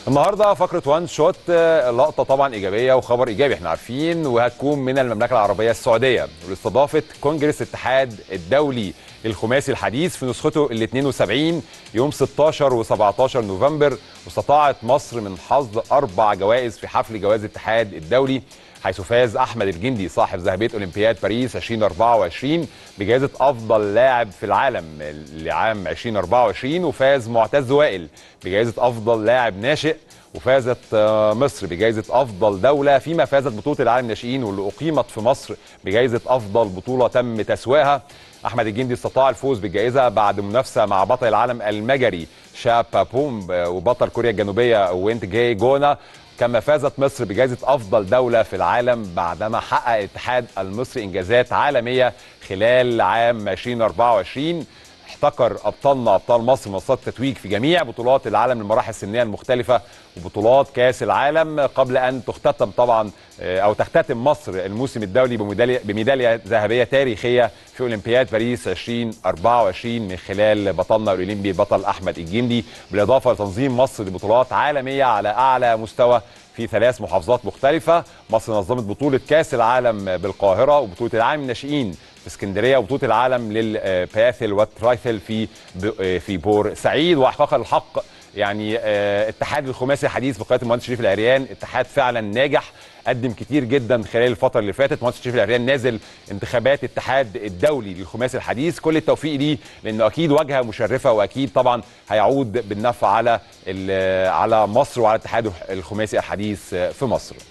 النهارده فقره وان شوت آه، لقطه طبعا ايجابيه وخبر ايجابي احنا عارفين وهتكون من المملكه العربيه السعوديه واستضافه كونجرس الاتحاد الدولي للخماسي الحديث في نسخته ال 72 يوم 16 و17 نوفمبر واستطاعت مصر من حظ اربع جوائز في حفل جوائز الاتحاد الدولي حيث فاز احمد الجندي صاحب ذهبيه اولمبياد باريس 2024 بجائزه افضل لاعب في العالم لعام 2024 وفاز معتز وائل بجائزه افضل لاعب ناشئ وفازت آه، مصر بجائزه افضل دوله فيما فازت بطوله العالم الناشئين واللي اقيمت في مصر بجائزه افضل بطوله تم تسويقها احمد الجندي استطاع الفوز بالجائزه بعد منافسه مع بطل العالم المجري شابا بوم آه، وبطل كوريا الجنوبيه وينت جاي جونا كما فازت مصر بجائزة أفضل دولة في العالم بعدما حقق الاتحاد المصري إنجازات عالمية خلال عام 2024 احتكر ابطالنا ابطال مصر منصات التتويج في جميع بطولات العالم للمراحل السنيه المختلفه وبطولات كاس العالم قبل ان تختتم طبعا آه، او تختتم مصر الموسم الدولي بميداليه بميداليه ذهبيه تاريخيه في اولمبياد باريس 2024 من خلال بطلنا الاولمبي البطل احمد الجندي بالاضافه لتنظيم مصر لبطولات عالميه على اعلى مستوى في ثلاث محافظات مختلفه مصر نظمت بطوله كاس العالم بالقاهره وبطوله العالم الناشئين في اسكندريه وبطوله العالم للباثل والترايثل في ب- في بور سعيد واحقاق الحق يعني آه، اتحاد الخماسي الحديث بقياده المهندس شريف العريان اتحاد فعلا ناجح قدم كتير جدا خلال الفتره اللي فاتت المهندس شريف العريان نازل انتخابات الاتحاد الدولي للخماسي الحديث كل التوفيق ليه لانه اكيد واجهه مشرفه واكيد طبعا هيعود بالنفع على ال- على مصر وعلى الاتحاد الخماسي الحديث في مصر